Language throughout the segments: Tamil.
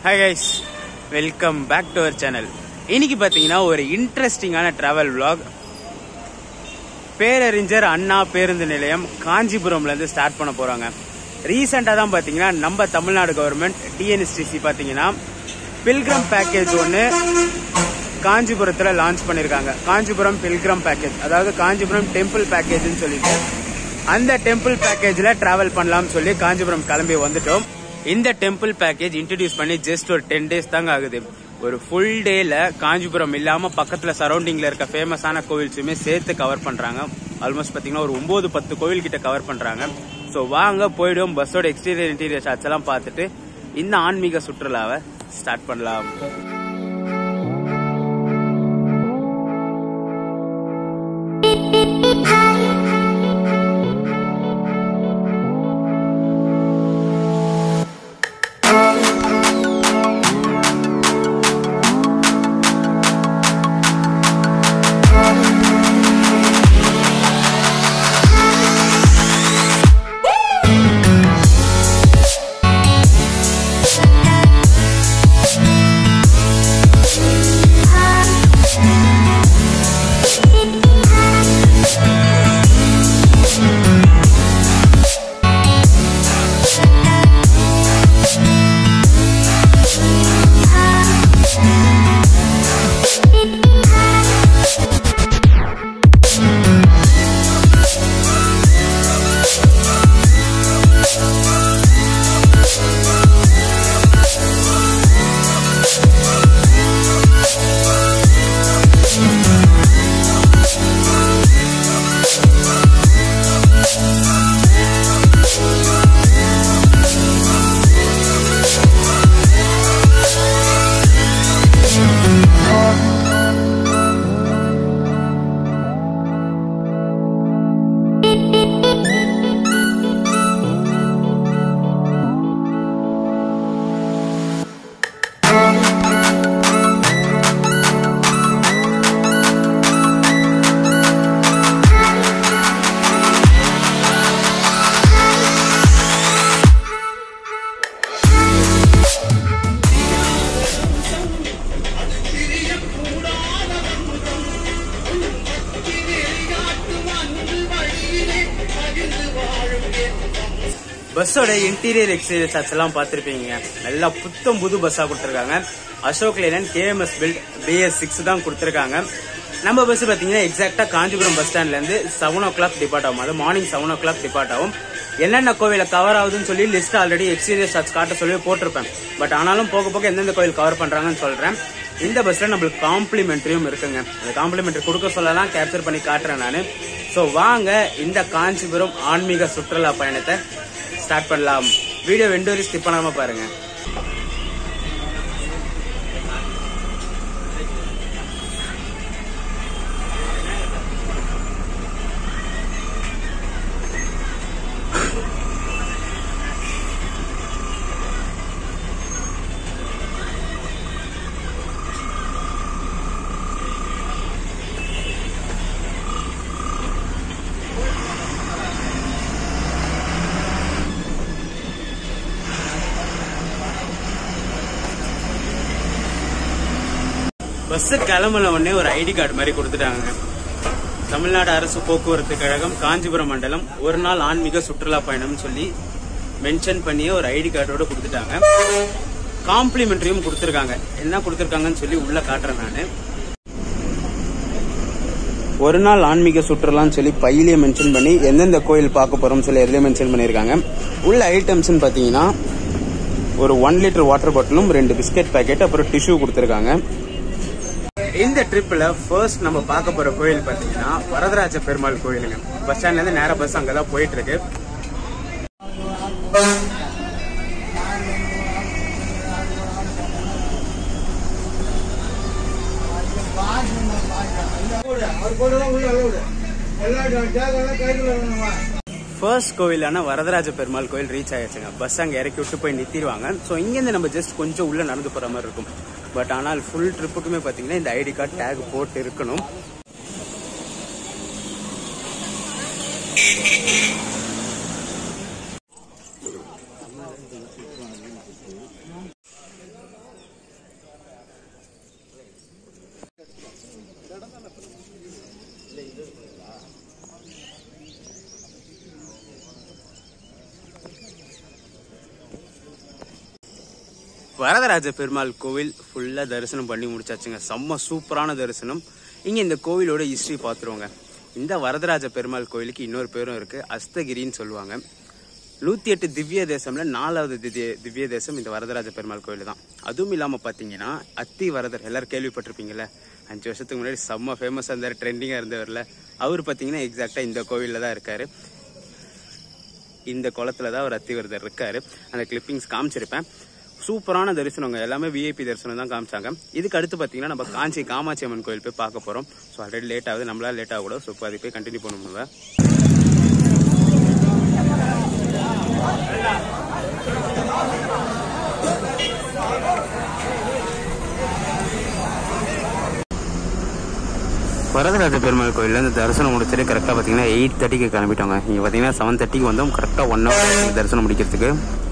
hi guys welcome back to our channel இன்னைக்கு பார்த்தீங்கன்னா ஒரு இன்ட்ரெஸ்டிங்கான டிராவல் vlog பேரறிஞர் அண்ணா பேருந்து நிலையம் காஞ்சிபுரம்லேருந்து ஸ்டார்ட் பண்ண போகிறாங்க ரீசெண்டாக தான் பார்த்தீங்கன்னா நம்ம தமிழ்நாடு கவர்மெண்ட் டிஎன்எஸ்டிசி பார்த்தீங்கன்னா பில்கிரம் பேக்கேஜ் ஒன்று காஞ்சிபுரத்தில் லான்ச் பண்ணியிருக்காங்க காஞ்சிபுரம் பில்கிரம் பேக்கேஜ் அதாவது காஞ்சிபுரம் டெம்பிள் பேக்கேஜ்னு சொல்லிட்டு அந்த டெம்பிள் பேக்கேஜில் டிராவல் பண்ணலாம்னு சொல்லி காஞ்சிபுரம் கிளம்பி வந்துட்டோம் இந்த டெம்பிள் பேக்கேஜ் இன்ட்ரடியூஸ் பண்ணி ஜஸ்ட் ஒரு டென் டேஸ் தாங்க ஆகுது ஒரு ஃபுல் டேல காஞ்சிபுரம் இல்லாம பக்கத்துல சரௌண்டிங்ல இருக்க ஃபேமஸான கோவில்ஸுமே சேர்த்து கவர் பண்றாங்க ஆல்மோஸ்ட் பாத்தீங்கன்னா ஒரு ஒன்பது பத்து கோவில் கிட்ட கவர் பண்றாங்க ஸோ வாங்க போயிடும் பஸ்ஸோட எக்ஸ்டீரியர் இன்டீரியர் ஷாட்ஸ் எல்லாம் பார்த்துட்டு இந்த ஆன்மீக சுற்றுலாவை ஸ்டார்ட் பண்ணலாம் பஸ்ஸோட இன்டீரியர் எக்ஸ்டீரியர் ஷாட்ஸ் எல்லாம் பார்த்துருப்பீங்க நல்லா புத்தம் புது பஸ்ஸாக கொடுத்துருக்காங்க Ashok Leyland KMS build BS six தான் கொடுத்துருக்காங்க நம்ம பஸ் பார்த்தீங்கன்னா எக்ஸாக்டாக காஞ்சிபுரம் பஸ் ஸ்டாண்ட்லேருந்து செவன் ஓ கிளாக் டிபார்ட் ஆகும் அது morning seven o'clock depart ஆகும் என்னென்ன கோவில கவர் ஆகுதுன்னு சொல்லி லிஸ்ட் ஆல்ரெடி எக்ஸ்டீரியர் ஷாட்ஸ் காட்ட சொல்லி போட்டிருப்பேன் பட் ஆனாலும் போக போக எந்தெந்த கோவில் கவர் பண்ணுறாங்கன்னு சொல்கிறேன் இந்த பஸ்ல நம்மளுக்கு காம்ப்ளிமெண்ட்ரியும் இருக்குங்க அந்த காம்ப்ளிமெண்ட்ரி கொடுக்க சொல்லலாம் கேப்சர் பண்ணி காட்டுறேன் நான் ஸோ வாங்க இந்த காஞ்சிபுரம் ஆன்மீக சுற்றுலா பயணத்தை ஸ்டார்ட் பண்ணலாம் வீடியோ ரெண்டு வரை ஸ்கிப் பண்ணாம பாருங்க பஸ் கிளம்புன உடனே ஒரு ஐடி கார்டு மாதிரி கொடுத்துட்டாங்க தமிழ்நாடு அரசு போக்குவரத்து கழகம் காஞ்சிபுரம் மண்டலம் ஒரு நாள் ஆன்மீக சுற்றுலா பயணம்னு சொல்லி மென்ஷன் பண்ணியே ஒரு ஐடி கார்டோட கொடுத்துட்டாங்க காம்ப்ளிமெண்ட்ரியும் கொடுத்துருக்காங்க என்ன கொடுத்துருக்காங்கன்னு சொல்லி உள்ள காட்டுறேன் நான் ஒரு நாள் ஆன்மீக சுற்றுலான்னு சொல்லி பையிலே மென்ஷன் பண்ணி எந்தெந்த கோயில் பார்க்க போறோம்னு சொல்லி எதுலேயே மென்ஷன் பண்ணியிருக்காங்க உள்ள ஐட்டம்ஸ்னு பார்த்தீங்கன்னா ஒரு ஒன் லிட்டர் வாட்டர் பாட்டிலும் ரெண்டு பிஸ்கட் பேக்கெட் அப்புறம் டிஷ்யூ கொடுத்துருக்காங்க இந்த ட்ரிப்ல ஃபர்ஸ்ட் நம்ம பார்க்க போற கோயில் பாத்தீங்கன்னா வரதராஜ பெருமாள் கோயிலுங்க பஸ் ஸ்டாண்ட்ல இருந்து நேரா பஸ் அங்கதான் போயிட்டு இருக்கு ஃபர்ஸ்ட் கோவிலான வரதராஜ பெருமாள் கோயில் ரீச் ஆயிடுச்சுங்க பஸ் அங்க இறக்கி விட்டு போய் நிறுத்திடுவாங்க ஸோ இங்கேருந்து நம்ம ஜஸ்ட் கொஞ்சம் உள்ள நடந்து போற மாதிரி இருக்கும் பட் ஆனால் ஃபுல் ட்ரிப்புக்குமே பாத்தீங்கன்னா இந்த ஐடி கார்டு டேக் போட்டு இருக்கணும் வரதராஜ பெருமாள் கோவில் ஃபுல்லாக தரிசனம் பண்ணி முடிச்சாச்சுங்க செம்ம சூப்பரான தரிசனம் இங்கே இந்த கோவிலோட ஹிஸ்ட்ரி பார்த்துருவோங்க இந்த வரதராஜ பெருமாள் கோவிலுக்கு இன்னொரு பேரும் இருக்கு அஸ்தகிரின்னு சொல்லுவாங்க நூற்றி எட்டு திவ்ய தேசம்ல நாலாவது திவ்ய திவ்ய தேசம் இந்த வரதராஜ பெருமாள் கோவில் தான் அதுவும் இல்லாமல் பார்த்தீங்கன்னா அத்தி வரதர் எல்லாரும் கேள்விப்பட்டிருப்பீங்கல்ல அஞ்சு வருஷத்துக்கு முன்னாடி செம்ம ஃபேமஸாக இருந்தார் ட்ரெண்டிங்காக இருந்தவர்ல அவர் பார்த்தீங்கன்னா எக்ஸாக்டாக இந்த கோவிலில் தான் இருக்காரு இந்த குளத்துல தான் ஒரு அத்திவரதர் இருக்காரு அந்த கிளிப்பிங்ஸ் காமிச்சிருப்பேன் சூப்பரான தரிசனங்க எல்லாமே விஐபி தரிசனம் தான் காமிச்சாங்க இதுக்கு அடுத்து பார்த்தீங்கன்னா நம்ம காஞ்சி காமாட்சி அம்மன் கோயில் போய் பார்க்க போறோம் ஸோ ஆல்ரெடி லேட் ஆகுது நம்மளால லேட் ஆகக்கூடாது ஸோ இப்போ அதை போய் கண்டினியூ பண்ணுவோம் வரதராஜ பெருமாள் கோயிலில் இந்த தரிசனம் முடிச்சுட்டு கரெக்டாக பார்த்தீங்கன்னா எயிட் தேர்ட்டிக்கு கிளம்பிட்டோங்க இங்கே பார்த்தீங்கன்னா செவன் தேர்ட்டிக்கு வந்தோம் கரெக்டாக ஒன் ஹவர் தரிசனம் முடிக்கிறதுக்கு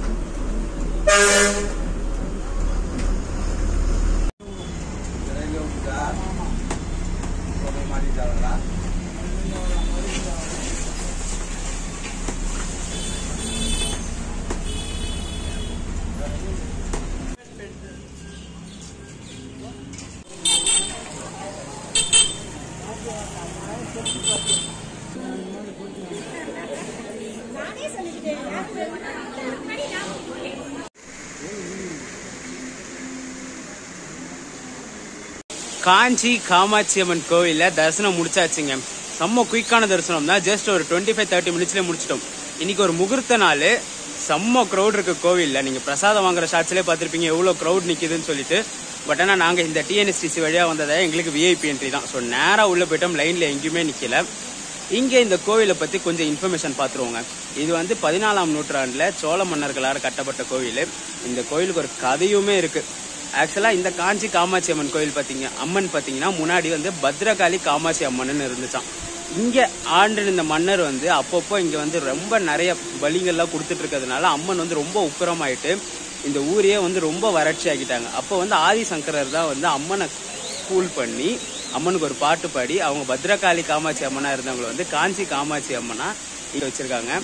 காஞ்சி காமாட்சி அம்மன் கோவில்ல தரிசனம் முடிச்சாச்சுங்க செம்ம குயிக்கான தரிசனம் தான் ஜஸ்ட் ஒரு டுவெண்ட்டி ஃபைவ் தேர்ட்டி மினிட்ஸ்ல முடிச்சிட்டோம் இன்னைக்கு ஒரு முகூர்த்த நாள் செம்ம க்ரௌட் இருக்கு கோவில்ல நீங்க பிரசாதம் வாங்குற ஷாட்ஸ்லேயே பார்த்திருப்பீங்க எவ்வளவு க்ரௌட் நிக்குதுன்னு சொல்லிட்டு பட் ஆனா நாங்க இந்த டிஎன்எஸ்டிசி வழியா வந்ததை எங்களுக்கு விஐபி என்ட்ரி தான் ஸோ நேரா உள்ள போயிட்டோம் லைன்ல எங்கேயுமே நிக்கல இங்க இந்த கோவிலை பத்தி கொஞ்சம் இன்ஃபர்மேஷன் பார்த்துருவோங்க இது வந்து பதினாலாம் நூற்றாண்டுல சோழ மன்னர்களால் கட்டப்பட்ட கோவில் இந்த கோயிலுக்கு ஒரு கதையுமே இருக்கு ஆக்சுவலா இந்த காஞ்சி காமாட்சி அம்மன் கோயில் பாத்தீங்க அம்மன் பாத்தீங்கன்னா முன்னாடி வந்து பத்ரகாளி காமாட்சி அம்மன் இருந்துச்சாம் இங்க ஆண்டு இந்த மன்னர் வந்து அப்பப்போ இங்க வந்து ரொம்ப நிறைய பலிகள்லாம் கொடுத்துட்டு இருக்கிறதுனால அம்மன் வந்து ரொம்ப உக்கரமாயிட்டு இந்த ஊரையே வந்து ரொம்ப வறட்சி ஆக்கிட்டாங்க அப்போ வந்து ஆதிசங்கரர் தான் வந்து அம்மனை கூல் பண்ணி அம்மனுக்கு ஒரு பாட்டு பாடி அவங்க பத்ரகாளி காமாட்சி அம்மனா இருந்தவங்களை வந்து காஞ்சி காமாட்சி அம்மனா இங்க வச்சிருக்காங்க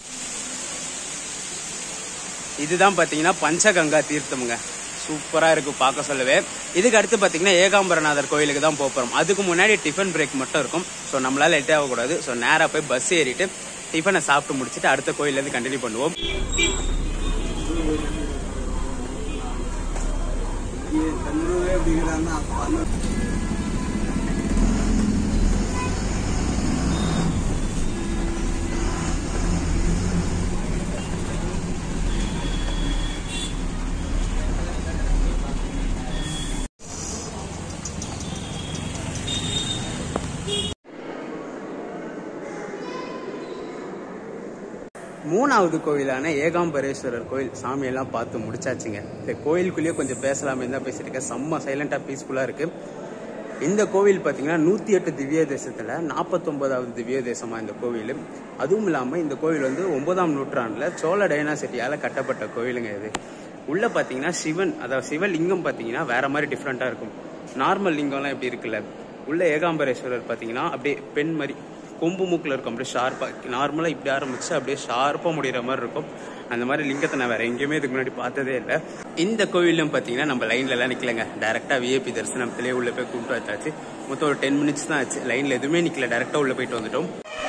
இதுதான் பாத்தீங்கன்னா பஞ்சகங்கா தீர்த்தமுங்க சூப்பரா இருக்கு பார்க்க சொல்லவே இதுக்கு அடுத்து பாத்தீங்கன்னா ஏகாம்பரநாதர் கோயிலுக்கு தான் போக போறோம் அதுக்கு முன்னாடி டிஃபன் பிரேக் மட்டும் இருக்கும் ஸோ நம்மளால லேட் ஆகக்கூடாது ஸோ நேரா போய் பஸ் ஏறிட்டு டிஃபனை சாப்பிட்டு முடிச்சுட்டு அடுத்த கோயில்ல இருந்து கண்டினியூ பண்ணுவோம் மூணாவது கோயிலான ஏகாம்பரேஸ்வரர் கோயில் சாமியெல்லாம் பார்த்து முடிச்சாச்சுங்க இந்த கோயிலுக்குள்ளேயே கொஞ்சம் பேசலாமே தான் பேசிட்டு இருக்கேன் செம்ம சைலண்டா பீஸ்ஃபுல்லா இருக்கு இந்த கோவில் பார்த்தீங்கன்னா நூத்தி எட்டு திவ்ய தேசத்துல நாற்பத்தொன்பதாவது திவ்ய தேசமா இந்த கோவில் அதுவும் இல்லாம இந்த கோவில் வந்து ஒன்பதாம் நூற்றாண்டுல சோழ டைனாசிட்டியால கட்டப்பட்ட கோயிலுங்க இது உள்ள பாத்தீங்கன்னா சிவன் அதாவது சிவலிங்கம் பாத்தீங்கன்னா வேற மாதிரி டிஃப்ரெண்டா இருக்கும் நார்மல் லிங்கம்லாம் எப்படி இருக்குல்ல உள்ள ஏகாம்பரேஸ்வரர் பாத்தீங்கன்னா அப்படியே பெண் மாதிரி கொம்பு மூக்கில் இருக்கும் அப்படியே ஷார்ப்பாக நார்மலாக இப்படி ஆரம்பிச்சு அப்படியே ஷார்ப்பாக முடிகிற மாதிரி இருக்கும் அந்த மாதிரி லிங்கத்தை நான் வேற எங்கேயுமே இதுக்கு முன்னாடி பார்த்ததே இல்லை இந்த கோவிலும் பார்த்தீங்கன்னா நம்ம லைன்ல எல்லாம் நிக்கலங்க டேரெக்டாக விஐபி தரிசனத்திலே உள்ள போய் கூப்பிட்டு வச்சாச்சு மொத்தம் ஒரு டென் மினிட்ஸ் தான் ஆச்சு லைன்ல எதுவுமே நிக்கல டேரெக்டாக உள்ள போயிட்டு வந்துட்டோம்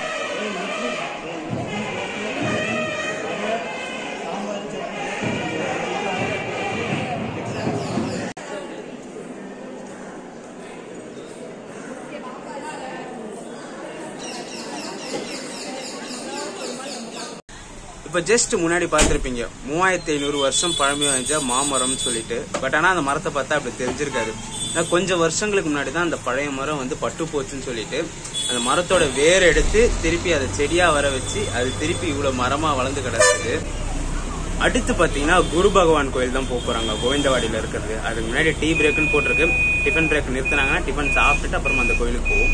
இப்போ ஜஸ்ட் முன்னாடி பார்த்துருப்பீங்க மூவாயிரத்தி ஐநூறு வருஷம் பழமை வாய்ந்த மாமரம்னு சொல்லிட்டு பட் ஆனால் அந்த மரத்தை பார்த்தா அப்படி தெரிஞ்சிருக்காது ஆனா கொஞ்சம் வருஷங்களுக்கு முன்னாடி தான் அந்த பழைய மரம் வந்து பட்டு போச்சுன்னு சொல்லிட்டு அந்த மரத்தோட வேர் எடுத்து திருப்பி அதை செடியா வர வச்சு அது திருப்பி இவ்வளவு மரமா வளர்ந்து கிடக்குது அடுத்து பாத்தீங்கன்னா குரு பகவான் கோயில் தான் போக போறாங்க கோவிந்தவாடியில இருக்கிறது அதுக்கு முன்னாடி டீ பிரேக்னு போட்டிருக்கு டிஃபன் பிரேக் நிறுத்தினாங்கன்னா டிஃபன் சாப்பிட்டுட்டு அப்புறமா அந்த கோயிலுக்கு போவோம்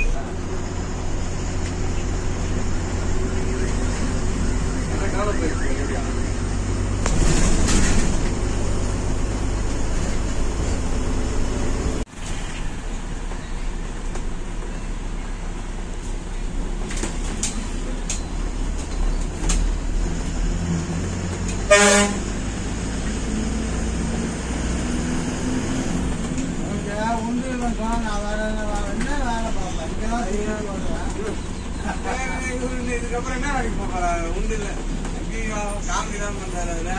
இதுக்கப்புறம் என்ன வேலைக்கு போக போறாரு உண்டு இல்ல காமெடி தான் பண்றாரு அதுல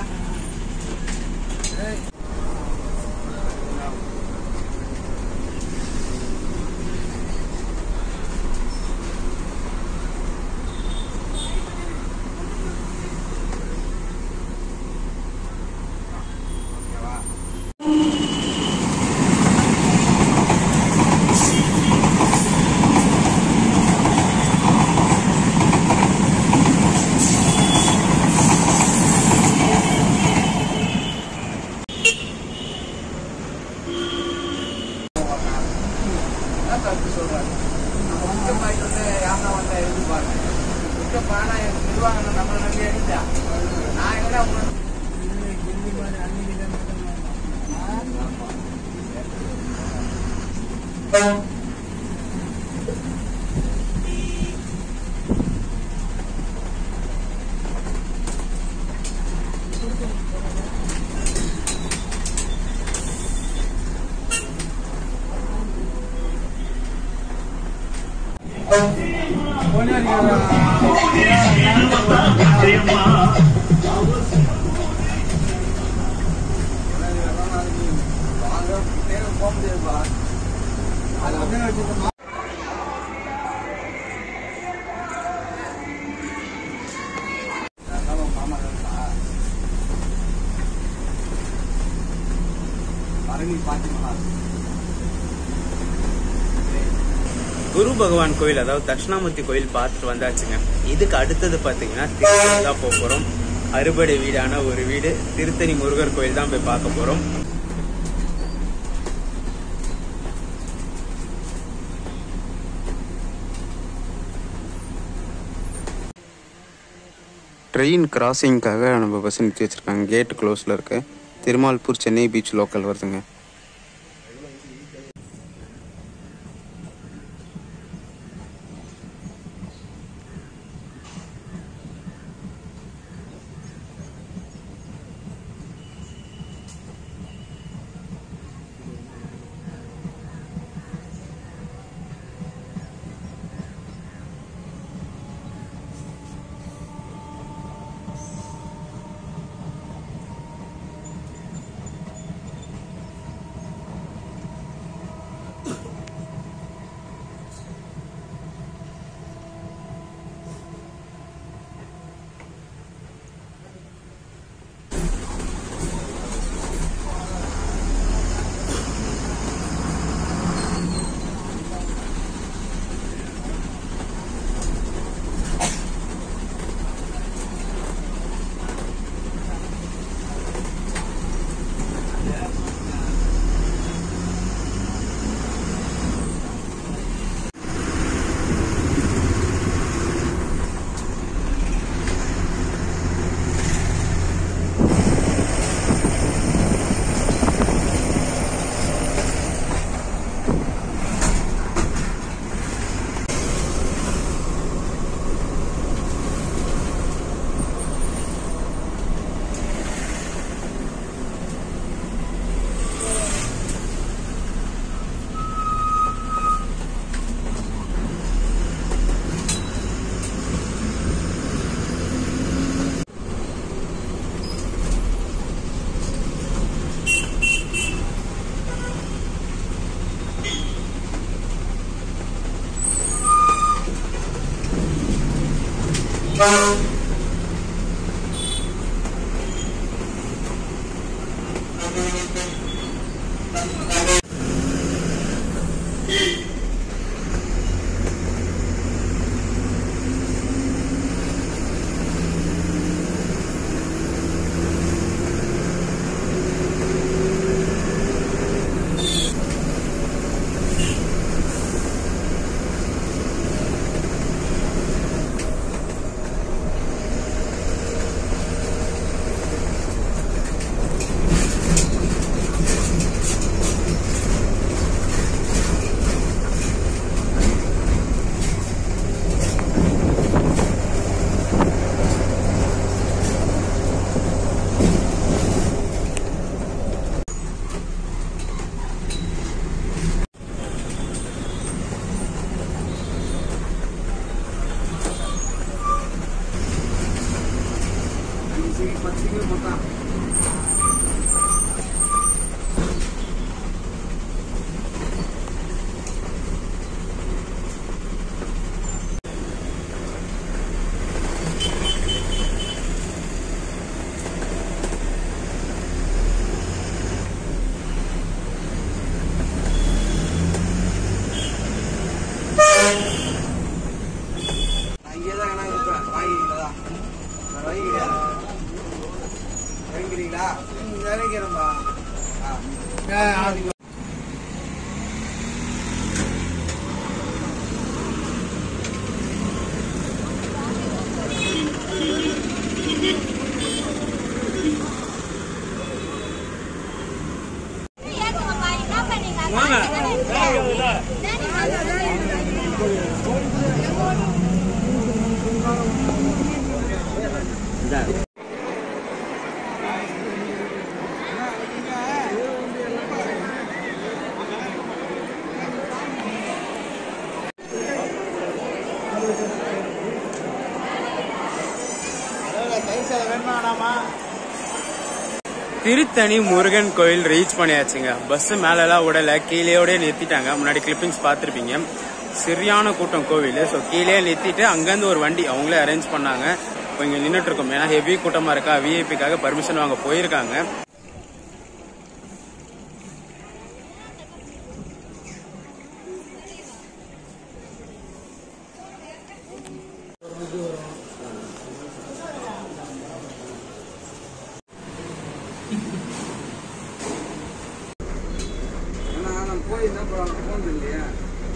அதான் தப்பு சொல்றாரு நம்ம பிக்கப் ஆகிட்டு வந்து யாருன்னா வந்தா எழுதி பாருங்க பிக்கப் ஆனா எனக்கு நிர்வாகம் நம்மளை நம்பி அடிச்சா நான் என்ன உங்களை போக முடியாதுப்பா அது அப்படியே வச்சுட்டு மாமா பரணி பாத்திமா குரு பகவான் கோயில் அதாவது தட்சிணாமூர்த்தி கோயில் பார்த்துட்டு வந்தாச்சுங்க இதுக்கு அடுத்தது பார்த்தீங்கன்னா திருத்தணி தான் போக போகிறோம் அறுபடை வீடான ஒரு வீடு திருத்தணி முருகர் கோயில் தான் போய் பார்க்க போகிறோம் ட்ரெயின் கிராசிங்காக நம்ம பஸ் நிறுத்தி வச்சிருக்காங்க கேட் க்ளோஸில் இருக்கு திருமால்பூர் சென்னை பீச் லோக்கல் வருதுங்க நான் இங்கே தான் வேணா இருப்பேன் வாங்கிக்கிறீங்களா நான் வாங்கிக்கிறேன் வாங்கிக்கிறீங்களா ம், இறங்கிறேன்பா ஆ திருத்தணி முருகன் கோயில் ரீச் பண்ணியாச்சுங்க பஸ் மேலெல்லாம் விடல கீழேயோடய நிறுத்திட்டாங்க முன்னாடி கிளிப்பிங்ஸ் பார்த்துருப்பீங்க சரியான கூட்டம் கோவில் ஸோ கீழே நிறுத்திட்டு அங்கேருந்து ஒரு வண்டி அவங்களே அரேஞ்ச் பண்ணாங்க இப்போ இங்கே நின்றுட்டு இருக்கோம் ஏன்னா ஹெவி கூட்டமாக இருக்கா விஐபிக்காக பர்மிஷன் வாங்க போயிருக்காங்க ஏன்னா நம்ம போயிருந்தா அப்புறம் அவங்க போனது இல்லையா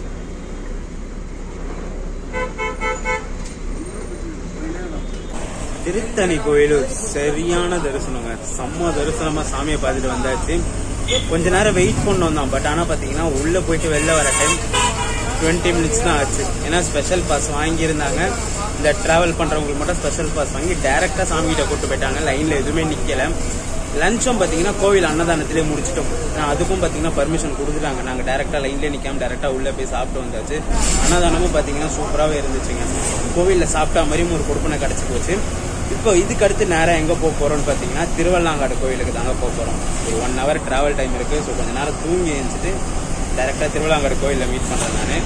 திருத்தணி கோயில் சரியான தரிசனங்க செம்ம தரிசனமா சாமியை பார்த்துட்டு வந்தாச்சு கொஞ்ச நேரம் வெயிட் பண்ணோம் தான் பட் ஆனா பாத்தீங்கன்னா உள்ள போயிட்டு வெளில வர டைம் டுவெண்ட்டி மினிட்ஸ் தான் ஆச்சு ஏன்னா ஸ்பெஷல் பாஸ் வாங்கியிருந்தாங்க இந்த டிராவல் பண்றவங்களுக்கு மட்டும் ஸ்பெஷல் பாஸ் வாங்கி டைரக்டா சாமி கிட்ட கூட்டு போயிட்டாங்க லைன்ல எதுவுமே நிக்கல லஞ்சும் பாத்தீங்கன்னா கோவில் அன்னதானத்திலே முடிச்சிட்டோம் ஆனா அதுக்கும் பாத்தீங்கன்னா பர்மிஷன் கொடுத்துட்டாங்க நாங்க டைரக்டா லைன்ல நிக்காம டைரக்டா உள்ள போய் சாப்பிட்டு வந்தாச்சு அன்னதானமும் பாத்தீங்கன்னா சூப்பராகவே இருந்துச்சுங்க கோவில்ல சாப்பிட்டா மாதிரியும் ஒரு கொடுப்பனை கிடைச்சி போச்சு இப்போ இதுக்கு அடுத்து நேரம் எங்க போக போறோம்னு பாத்தீங்கன்னா திருவள்ளாங்காடு கோயிலுக்கு தாங்க போக போறோம் ஒரு ஒன் ஹவர் டிராவல் டைம் இருக்கு ஸோ கொஞ்ச நேரம் தூங்கி எழுந்துட்டு டைரக்டா திருவள்ளாங்காடு கோயில்ல மீட் பண்றேன் நானு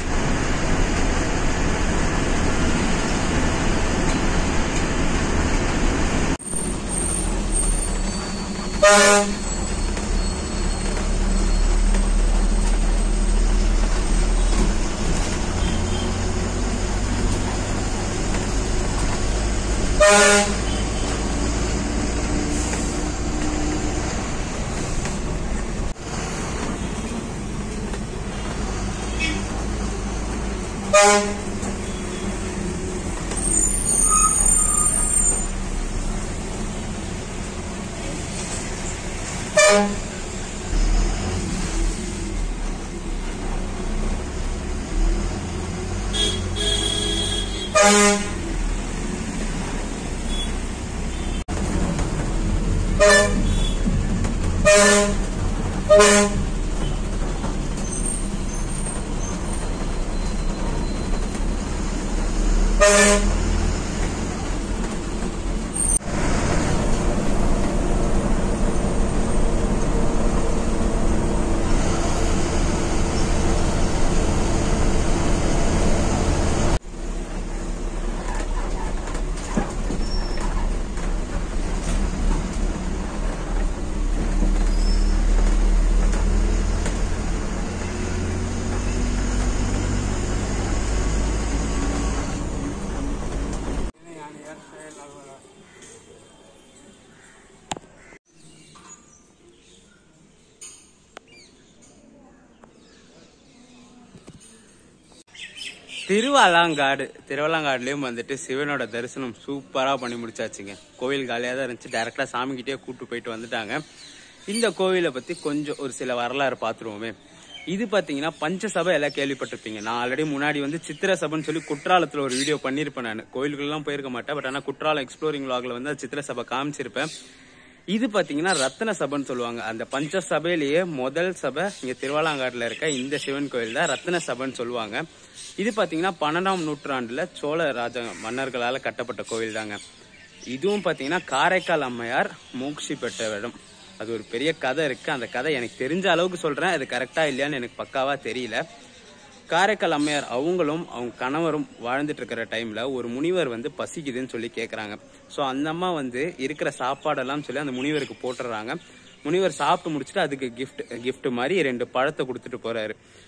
திருவல்லாங்காடு திருவல்லாங்காடுலயும் வந்துட்டு சிவனோட தரிசனம் சூப்பரா பண்ணி முடிச்சாச்சுங்க கோவில் காலியா தான் இருந்துச்சு டைரக்டா சாமிக்கிட்டே கூட்டு போயிட்டு வந்துட்டாங்க இந்த கோவிலை பத்தி கொஞ்சம் ஒரு சில வரலாறு பாத்துருவோமே இது பாத்தீங்கன்னா பஞ்சசபை எல்லாம் கேள்விப்பட்டிருப்பீங்க நான் ஆல்ரெடி முன்னாடி வந்து சித்திர சபைன்னு சொல்லி குற்றாலத்துல ஒரு வீடியோ பண்ணிருப்பேன் நான் கோயிலுக்குலாம் போயிருக்க மாட்டேன் பட் ஆனா குற்றாலம் எக்ஸ்ப்ளோரிங் வ்ளாக்ல வந்து அது சித்திர சபை காமிச்சிருப்பேன் இது பாத்தீங்கன்னா ரத்ன சபைன்னு சொல்லுவாங்க அந்த பஞ்ச சபையிலேயே முதல் சபை இங்க திருவாலாங்காடுல இருக்க இந்த சிவன் கோயில் தான் ரத்ன சபைன்னு சொல்லுவாங்க இது பாத்தீங்கன்னா பன்னெண்டாம் நூற்றாண்டுல சோழ ராஜ மன்னர்களால கட்டப்பட்ட கோயில் தாங்க இதுவும் பாத்தீங்கன்னா காரைக்கால் அம்மையார் மோக்ஷி பெற்ற இடம் அது ஒரு பெரிய கதை இருக்கு அந்த கதை எனக்கு தெரிஞ்ச அளவுக்கு சொல்றேன் அது கரெக்டா இல்லையான்னு எனக்கு பக்காவா தெரியல காரைக்கால் அம்மையார் அவங்களும் அவங்க கணவரும் வாழ்ந்துட்டு இருக்கிற டைம்ல ஒரு முனிவர் வந்து பசிக்குதுன்னு சொல்லி கேக்குறாங்க ஸோ அந்த அம்மா வந்து இருக்கிற சாப்பாடெல்லாம் சொல்லி அந்த முனிவருக்கு போட்டுறாங்க முனிவர் சாப்பிட்டு முடிச்சுட்டு அதுக்கு கிஃப்ட் gift மாதிரி ரெண்டு பழத்தை கொடுத்துட்டு போறாரு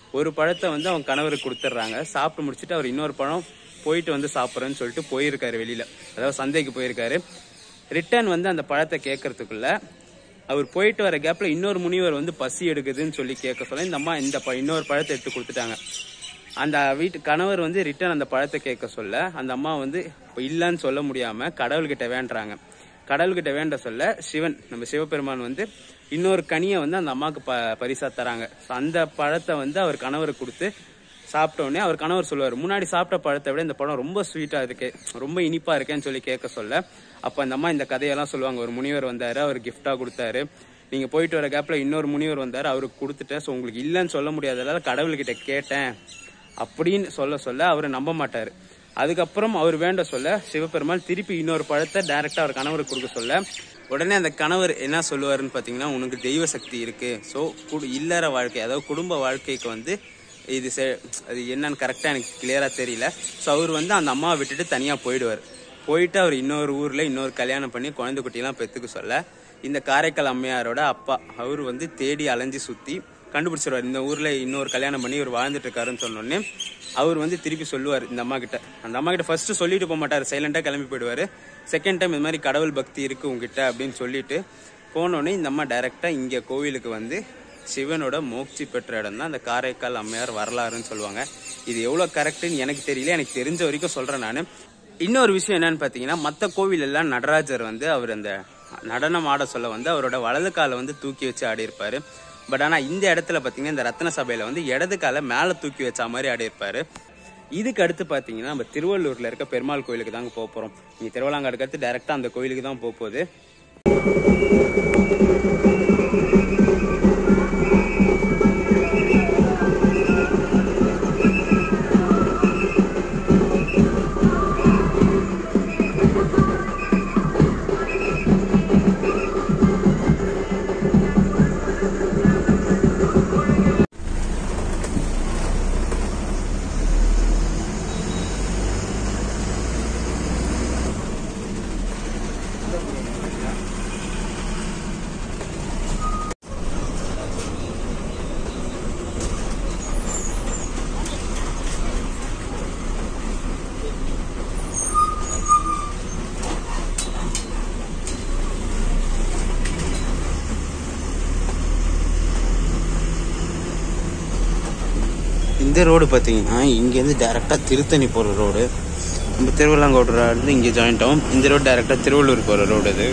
ஒரு பழத்தை வந்து அவங்க கணவருக்கு கொடுத்துட்றாங்க சாப்பிட்டு முடிச்சுட்டு அவர் இன்னொரு பழம் போயிட்டு வந்து சாப்பிட்றேன்னு சொல்லிட்டு போயிருக்காரு வெளியில அதாவது சந்தைக்கு போயிருக்காரு ரிட்டர்ன் வந்து அந்த பழத்தை கேட்கறதுக்குள்ள அவர் போயிட்டு வர கேப்ல இன்னொரு முனிவர் வந்து பசி எடுக்குதுன்னு சொல்லி கேட்க சொல்ல இந்த அம்மா இந்த ப- இன்னொரு பழத்தை எடுத்து கொடுத்துட்டாங்க அந்த வீட்டு கணவர் வந்து ரிட்டர்ன் அந்த பழத்தை கேட்க சொல்ல அந்த அம்மா வந்து இப்போ இல்லைன்னு சொல்ல முடியாம கடவுள்கிட்ட வேண்டுறாங்க கடவுள்கிட்ட வேண்ட சொல்ல சிவன் நம்ம சிவபெருமான் வந்து இன்னொரு கனியை வந்து அந்த அம்மாவுக்கு ப பரிசா தராங்க So அந்த பழத்தை வந்து அவர் கணவருக்கு கொடுத்து சாப்பிட்ட உடனே அவர் கணவர் சொல்லுவார் முன்னாடி சாப்பிட்ட பழத்தை விட இந்த பழம் ரொம்ப ஸ்வீட்டா இருக்கு ரொம்ப இனிப்பா இருக்கேன்னு சொல்லி கேட்க சொல்ல அப்ப அந்த அம்மா இந்த கதையெல்லாம் சொல்லுவாங்க ஒரு முனிவர் வந்தாரு அவர் gift-ஆ கொடுத்தாரு நீங்க போயிட்டு வர கேப்ல இன்னொரு முனிவர் வந்தாரு அவருக்கு கொடுத்துட்டேன் ஸோ உங்களுக்கு இல்லைன்னு சொல்ல முடியாததால கடவுள்கிட்ட கேட்டேன் அப்படின்னு சொல்ல சொல்ல அவர் நம்ப மாட்டாரு அதுக்கப்புறம் அவர் வேண்ட சொல்ல சிவபெருமாள் திருப்பி இன்னொரு பழத்தை டைரக்டா அவர் கணவருக்கு கொடுக்க சொல்ல உடனே அந்த கணவர் என்ன சொல்லுவாருன்னு பாத்தீங்கன்னா உனக்கு தெய்வ சக்தி இருக்கு ஸோ இல்லற வாழ்க்கை அதாவது குடும்ப வாழ்க்கைக்கு வந்து இது செ- அது என்னன்னு கரெக்டா எனக்கு கிளியரா தெரியல ஸோ அவர் வந்து அந்த அம்மாவை விட்டுட்டு தனியா போயிடுவார் போயிட்டு அவர் இன்னொரு ஊர்ல இன்னொரு கல்யாணம் பண்ணி குழந்தை குட்டிலாம் பெத்துக்க சொல்ல இந்த காரைக்கால் அம்மையாரோட அப்பா அவர் வந்து தேடி அலைஞ்சு சுத்தி கண்டுபிடிச்சிருவார் இந்த ஊர்ல இன்னொரு கல்யாணம் பண்ணி இவர் வாழ்ந்துட்டு இருக்காருன்னு சொன்னோடனே அவர் வந்து திருப்பி சொல்லுவார் இந்த அம்மா கிட்ட அந்த அம்மா கிட்ட ஃபர்ஸ்ட் சொல்லிட்டு போக மாட்டார் சைலண்டா கிளம்பி போயிடுவாரு செகண்ட் டைம் இந்த மாதிரி கடவுள் பக்தி இருக்கு உங்ககிட்ட அப்படின்னு சொல்லிட்டு போனோடனே இந்த அம்மா டைரக்டா இங்க கோவிலுக்கு வந்து சிவனோட மோட்சி பெற்ற இடம் தான் அந்த காரைக்கால் அம்மையார் வரலாறுன்னு சொல்லுவாங்க இது எவ்வளவு கரெக்ட்னு எனக்கு தெரியல எனக்கு தெரிஞ்ச வரைக்கும் சொல்றேன் நான் இன்னொரு விஷயம் என்னன்னு பாத்தீங்கன்னா மத்த கோவில் எல்லாம் நடராஜர் வந்து அவர் அந்த நடனம் ஆட சொல்ல வந்து அவரோட வலது காலை வந்து தூக்கி வச்சு ஆடி இருப்பாரு பட் ஆனா இந்த இடத்துல பாத்தீங்கன்னா இந்த ரத்ன சபையில வந்து இடது காலை மேல தூக்கி வச்ச மாதிரி ஆடி இருப்பாரு இதுக்கு அடுத்து பாத்தீங்கன்னா நம்ம திருவள்ளூர்ல இருக்க பெருமாள் கோயிலுக்கு தாங்க போக போறோம் நீங்க திருவள்ளாங்காடுக்கு அடுத்து டைரக்டா அந்த கோயிலுக்கு தான் போக போகுது இந்த ரோடு பார்த்தீங்கன்னா இங்கேருந்து டேரெக்டாக திருத்தணி போகிற ரோடு நம்ம திருவள்ளாங்கோடு இருந்து இங்கே ஜாயிண்ட் ஆகும் இந்த ரோடு டேரெக்டாக திருவள்ளூர் போகிற ரோடு இது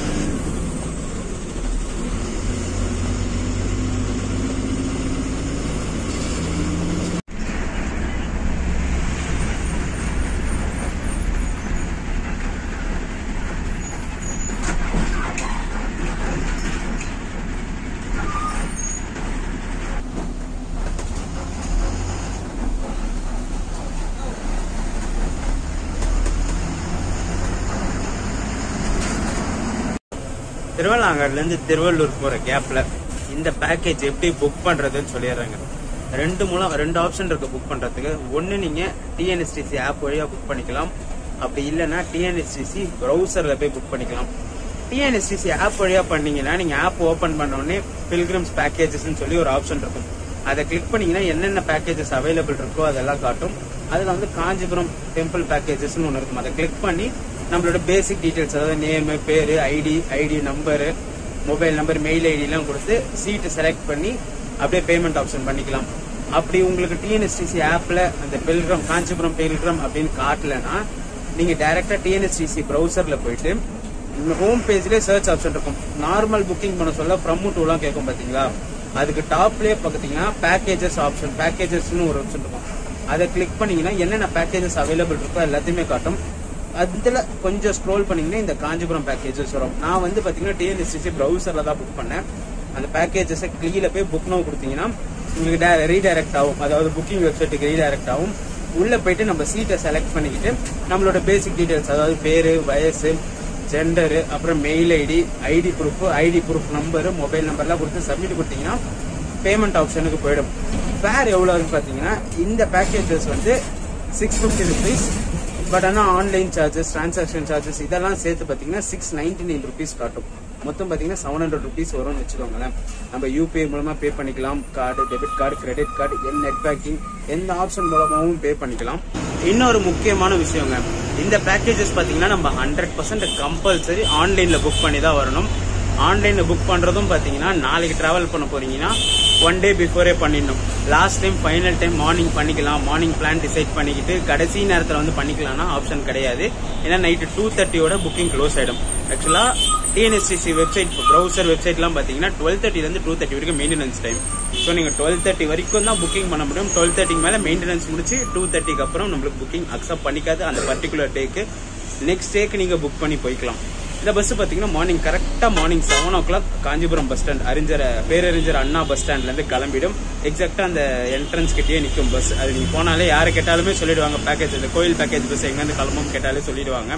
திருவள்ளாங்காடுலேருந்து திருவள்ளூர் போகிற கேப்பில் இந்த பேக்கேஜ் எப்படி புக் பண்ணுறதுன்னு சொல்லிடுறாங்க ரெண்டு மூலம் ரெண்டு ஆப்ஷன் இருக்கு புக் பண்ணுறதுக்கு ஒன்று நீங்கள் டிஎன்எஸ்டிசி ஆப் வழியாக புக் பண்ணிக்கலாம் அப்படி இல்லைன்னா டிஎன்எஸ்டிசி ப்ரௌசரில் போய் புக் பண்ணிக்கலாம் டிஎன்எஸ்டிசி ஆப் வழியாக பண்ணீங்கன்னா நீங்கள் ஆப் ஓப்பன் பண்ண உடனே பில்கிரம்ஸ் பேக்கேஜஸ்னு சொல்லி ஒரு ஆப்ஷன் இருக்கும் அதை கிளிக் பண்ணீங்கன்னா என்னென்ன பேக்கேஜஸ் அவைலபிள் இருக்கோ அதெல்லாம் காட்டும் அதில் வந்து காஞ்சிபுரம் டெம்பிள் பேக்கேஜஸ்னு ஒன்று இருக்கும் அதை கிளிக் பண்ணி நம்மளோட பேசிக் டீடைல்ஸ் அதாவது நேமு பேரு ID ID number mobile number mail ஐடிலாம் கொடுத்து சீட்டு செலக்ட் பண்ணி அப்படியே பேமெண்ட் ஆப்ஷன் பண்ணிக்கலாம் அப்படி உங்களுக்கு டிஎன்எஸ்டிசி ஆப்ல அந்த பெல்கிரம் காஞ்சிபுரம் பெல்கிரம் அப்படின்னு காட்டலனா நீங்க டைரக்டா டிஎன்எஸ்டிசி ப்ரௌசர்ல போயிட்டு ஹோம் பேஜ்லயே சர்ச் ஆப்ஷன் இருக்கும் நார்மல் புக்கிங் பண்ண சொல்ல ஃப்ரம் டூலாம் கேட்கும் பாத்தீங்களா அதுக்கு டாப்லயே பாத்தீங்கன்னா பேக்கேஜஸ் ஆப்ஷன் பேக்கேஜஸ்னு ஒரு ஆப்ஷன் இருக்கும் அதை கிளிக் பண்ணீங்கன்னா என்னென்ன பேக்கேஜஸ் அவைலபிள் இருக்கோ எல்லாத்தையுமே காட்டும் அதுல கொஞ்சம் ஸ்க்ரோல் பண்ணீங்கன்னா இந்த காஞ்சிபுரம் பேக்கேஜஸ் வரும் நான் வந்து பாத்தீங்கன்னா டிஎன்எஸ்டிசி ப்ரௌசர்ல தான் புக் பண்ணேன் அந்த பேக்கேஜஸ் கீழே போய் புக் நோ கொடுத்தீங்கன்னா உங்களுக்கு ரீடைரக்ட் ஆகும் அதாவது புக்கிங் வெப்சைட்டுக்கு ரீடைரக்ட் ஆகும் உள்ள போயிட்டு நம்ம சீட்டை செலக்ட் பண்ணிக்கிட்டு நம்மளோட பேசிக் டீடைல்ஸ் அதாவது பேரு வயசு ஜெண்டரு அப்புறம் mail ID ID proof ID proof number mobile நம்பர்லாம் கொடுத்து சப்மிட் கொடுத்தீங்கன்னா பேமெண்ட் ஆப்ஷனுக்கு போயிடும் ஃபேர் எவ்வளோன்னு பார்த்தீங்கன்னா இந்த பேக்கேஜஸ் வந்து சிக்ஸ் ஃபிஃப்டி ருபீஸ் பட் ஆனால் ஆன்லைன் சார்ஜஸ் டிரான்சாக்ஷன் சார்ஜஸ் இதெல்லாம் சேர்த்து பார்த்தீங்கன்னா சிக்ஸ் நைன்டி நைன் ருபீஸ் காட்டும் மொத்தம் பாத்தீங்கன்னா செவன் ஹண்ட்ரட் ருபீஸ் வரும்னு வச்சுக்கோங்களேன் நம்ம யூபிஐ மூலமா பே பண்ணிக்கலாம் card debit card credit card என் நெட் பேங்கிங் எந்த ஆப்ஷன் மூலமாவும் பே பண்ணிக்கலாம் இன்னொரு முக்கியமான விஷயங்க இந்த பேக்கேஜஸ் பாத்தீங்கன்னா நம்ம ஹண்ட்ரட் பர்சன்ட் கம்பல்சரி ஆன்லைன்ல புக் பண்ணி தான் வரணும் ஆன்லைன்ல புக் பண்றதும் பாத்தீங்கன்னா நாளைக்கு டிராவல் பண்ண போறீங்கன்னா ஒன் டே பிஃபோரே பண்ணிடணும் last time final time morning பண்ணிக்கலாம் மார்னிங் பிளான் டிசைட் பண்ணிக்கிட்டு கடைசி நேரத்தில் வந்து பண்ணிக்கலாம்னா ஆப்ஷன் கிடையாது ஏன்னா நைட்டு டூ தேர்ட்டியோட புக்கிங் க்ளோஸ் ஆயிடும் ஆக்சுவலா டிஎன்எஸ்சிசி வெப்சைட் ப்ரௌசர் வெப்சைட்லாம் பார்த்தீங்கன்னா டுவெல் தேர்ட்டிலேருந்து டூ தேர்ட்டி வரைக்கும் மெயின்டெனன்ஸ் டைம் ஸோ நீங்கள் டுவெல் தேர்ட்டி வரைக்கும் தான் புக்கிங் பண்ண முடியும் டுவெல் தேர்ட்டிக்கு மேலே மெயின்டெனன்ஸ் முடிச்சு டூ தேர்ட்டிக்கு அப்புறம் நம்மளுக்கு புக்கிங் அக்செப்ட் பண்ணிக்காது அந்த பர்டிகுலர் டேக்கு நெக்ஸ்ட் டேக்கு நீங்கள் புக் பண்ணி போய்க்கலாம் இந்த பஸ் பாத்தீங்கன்னா மார்னிங் கரெக்டா morning seven o'clock Kanchipuram bus stand அறிஞர் பேரறிஞர் அண்ணா பஸ் ஸ்டாண்ட்ல இருந்து கிளம்பிடும் எக்ஸாக்டா அந்த என்ட்ரன்ஸ் கிட்டயே நிக்கும் பஸ் அது நீங்க போனாலே யாரு கேட்டாலுமே சொல்லிடுவாங்க பேக்கேஜ் இந்த கோயில் பேக்கேஜ் பஸ் எங்க இருந்து கிளம்பும் கேட்டாலே சொல்லிடுவாங்க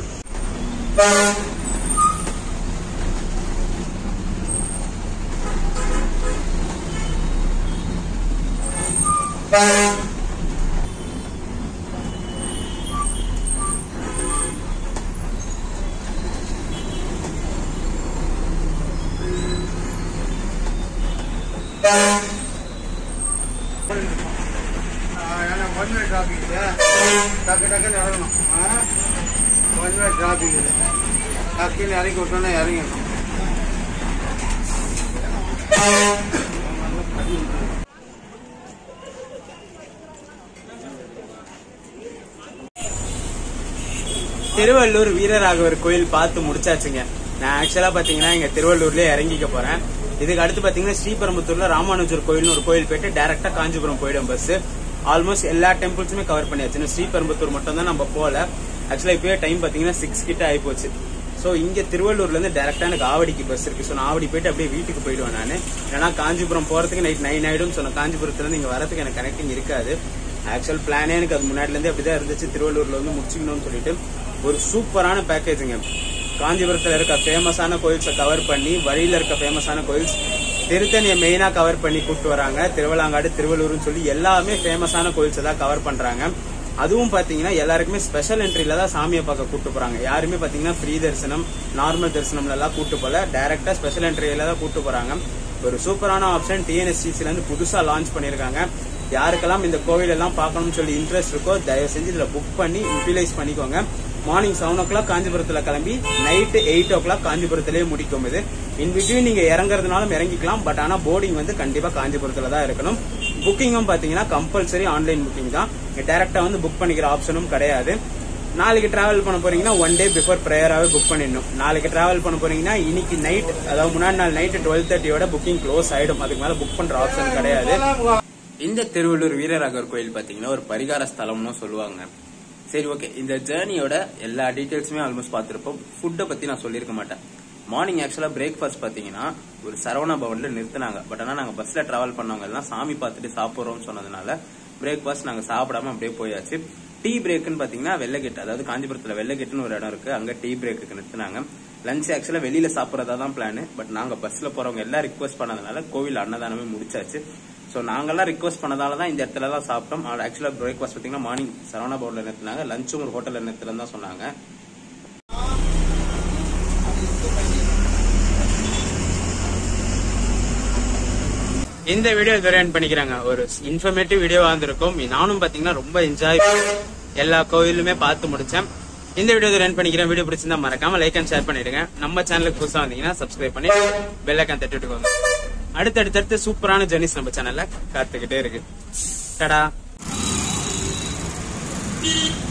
ஏன்னா ஒன் வே டிராபிக் இது டக்கு டக்குன்னு இறங்கணும் ஒன் வே டிராபிக் இது டக்குன்னு இறங்கி விட்டோன்னா இறங்கிடணும் திருவள்ளூர் வீரராகவர் கோயில் பார்த்து முடிச்சாச்சுங்க நான் ஆக்சுவலா பாத்தீங்கன்னா இங்க திருவள்ளூர்லயே இறங்கிக்க போறேன் இதுக்கு அடுத்து பாத்தீங்கன்னா ஸ்ரீபெரும்புத்தூர்ல ராமானுஜர் கோயில்னு ஒரு கோயில் போயிட்டு டைரக்டா காஞ்சிபுரம் போயிடும் பஸ் ஆல்மோஸ்ட் எல்லா டெம்பிள்ஸுமே கவர் பண்ணியாச்சு இன்னும் ஸ்ரீபெரும்புத்தூர் மட்டும் தான் நம்ம போல ஆக்சுவலா இப்பயே டைம் பாத்தீங்கன்னா சிக்ஸ் கிட்ட ஆகி போச்சு ஸோ இங்க திருவள்ளூர்ல இருந்து டேரக்டா எனக்கு ஆவடிக்கு பஸ் இருக்கு ஸோ நான் ஆவடி போயிட்டு அப்படியே வீட்டுக்கு போயிடுவேன் நான் ஏன்னா காஞ்சிபுரம் போறதுக்கு நைட் நைன் ஆயிடும் ஸோ நான் காஞ்சிபுரத்துல இருந்து இங்க வரதுக்கு எனக்கு கனெக்டிங் இருக்காது ஆக்சுவல் பிளானே எனக்கு அது முன்னாடில இருந்து அப்படிதான் இருந்துச்சு திருவள்ளூர்ல வந்து முடிச்சுக்கணும்னு சொல்லிட்டு ஒரு சூப்பரான பேக்கேஜுங்க காஞ்சிபுரத்துல இருக்க ஃபேமஸான கோயில்ஸை கவர் பண்ணி வழியில இருக்க ஃபேமஸான கோயில்ஸ் திருத்தணியை மெயினா கவர் பண்ணி கூப்பிட்டு வராங்க திருவள்ளாங்காடு திருவள்ளூர்னு சொல்லி எல்லாமே ஃபேமஸான கோயில்ஸ் தான் கவர் பண்றாங்க அதுவும் பாத்தீங்கன்னா எல்லாருக்குமே ஸ்பெஷல் என்ட்ரில தான் சாமியை பார்க்க கூட்டு போறாங்க யாருமே பாத்தீங்கன்னா ஃப்ரீ தரிசனம் நார்மல் தரிசனம்ல எல்லாம் கூட்டு போல டைரக்டா ஸ்பெஷல் என்ட்ரியில தான் கூட்டு போறாங்க ஒரு சூப்பரான ஆப்ஷன் டிஎன்எஸ்சிசில இருந்து புதுசா லான்ச் பண்ணிருக்காங்க யாருக்கெல்லாம் இந்த கோவில் எல்லாம் பார்க்கணும்னு சொல்லி இன்ட்ரெஸ்ட் இருக்கோ தயவு செஞ்சு இதுல புக் பண்ணி யூட்டிலைஸ் பண்ணிக்கோங்க மார்னிங் செவன் ஓ கிளாக் காஞ்சிபுரத்துல கிளம்பி நைட்டு எயிட் ஓ கிளாக் காஞ்சிபுரத்திலேயே முடிக்கும் இது இன் பிட்வீன் நீங்க இறங்குறதுனாலும் இறங்கிக்கலாம் பட் ஆனா போர்டிங் வந்து கண்டிப்பா காஞ்சிபுரத்துல தான் இருக்கணும் புக்கிங்கும் பாத்தீங்கன்னா கம்பல்சரி ஆன்லைன் புக்கிங் தான் டைரக்டா வந்து புக் பண்ணிக்கிற ஆப்ஷனும் கிடையாது நாளைக்கு டிராவல் பண்ண போறீங்கன்னா ஒன் டே பிஃபோர் ப்ரேயராகவே புக் பண்ணிடணும் நாளைக்கு டிராவல் பண்ண போறீங்கன்னா இன்னைக்கு நைட் அதாவது முன்னாடி நாள் நைட்டு டுவெல் தேர்ட்டியோட புக்கிங் க்ளோஸ் ஆயிடும் அதுக்கு மேல புக் பண்ற ஆப்ஷன் கிடையாது இந்த திருவள்ளூர் வீரராகவர் கோயில் பாத்தீங்கன்னா ஒரு பரிகார ஸ்தலம்னு சொல்லுவாங்க சரி ஓகே இந்த ஜேர்னியோட எல்லா டீடைல்ஸுமே ஆல்மோஸ்ட் பார்த்துருப்போம் ஃபுட்டை பத்தி நான் சொல்லியிருக்க மாட்டேன் மார்னிங் ஆக்சுவலா பிரேக்ஃபாஸ்ட் பாத்தீங்கன்னா ஒரு சரவணா பவன்ல நிறுத்தினாங்க பட் ஆனா நாங்க பஸ்ல டிராவல் பண்ணவங்க எல்லாம் சாமி பார்த்துட்டு சாப்பிடுறோம்னு சொன்னதுனால பிரேக்ஃபாஸ்ட் நாங்க சாப்பிடாம அப்படியே போயாச்சு டீ பிரேக்குன்னு பாத்தீங்கன்னா வெள்ளகேட் அதாவது காஞ்சிபுரத்துல வெள்ளகேட்னு ஒரு இடம் இருக்கு அங்க டீ பிரேக்குக்கு நிறுத்தினாங்க லஞ்ச் ஆக்சுவலா வெளியில சாப்பிடறதா தான் பிளான் பட் நாங்க பஸ்ல போறவங்க எல்லாம் ரிக்வஸ்ட் பண்ணதுனால கோவில் அன்னதானமே முடிச்சாச்சு ஸோ நாங்கெல்லாம் ரிக்வஸ்ட் பண்ணதால தான் இந்த இடத்துல தான் சாப்பிட்டோம் ஆக்சுவலாக பிரேக்ஃபாஸ்ட் பார்த்தீங்கன்னா மார்னிங் சரவணா பவனில் நிறுத்தினாங்க லஞ்சும் ஒரு ஹோட்டலில் நிறுத்துறேன்னு தான் சொன்னாங்க இந்த வீடியோ இதுவரை end பண்ணிக்கிறாங்க ஒரு இன்ஃபர்மேட்டிவ் வீடியோ வந்திருக்கும் நானும் பாத்தீங்கன்னா ரொம்ப என்ஜாய் எல்லா கோயிலுமே பார்த்து முடிச்சேன் இந்த வீடியோ ரெண்ட் பண்ணிக்கிறேன் வீடியோ பிடிச்சிருந்தா மறக்காம லைக் அண்ட் ஷேர் பண்ணிடுங்க நம்ம சேனலுக்கு புதுசா வந்தீங்கன்னா சப்ஸ்கிரைப் பண்ணி பெல் ஐக்கான் தட்டி விட்டுக்கோங்க அடுத்தடுத்தடுத்து சூப்பரான ஜெர்னிஸ் நம்ம சேனல்ல காத்துக்கிட்டே இருக்கு டடா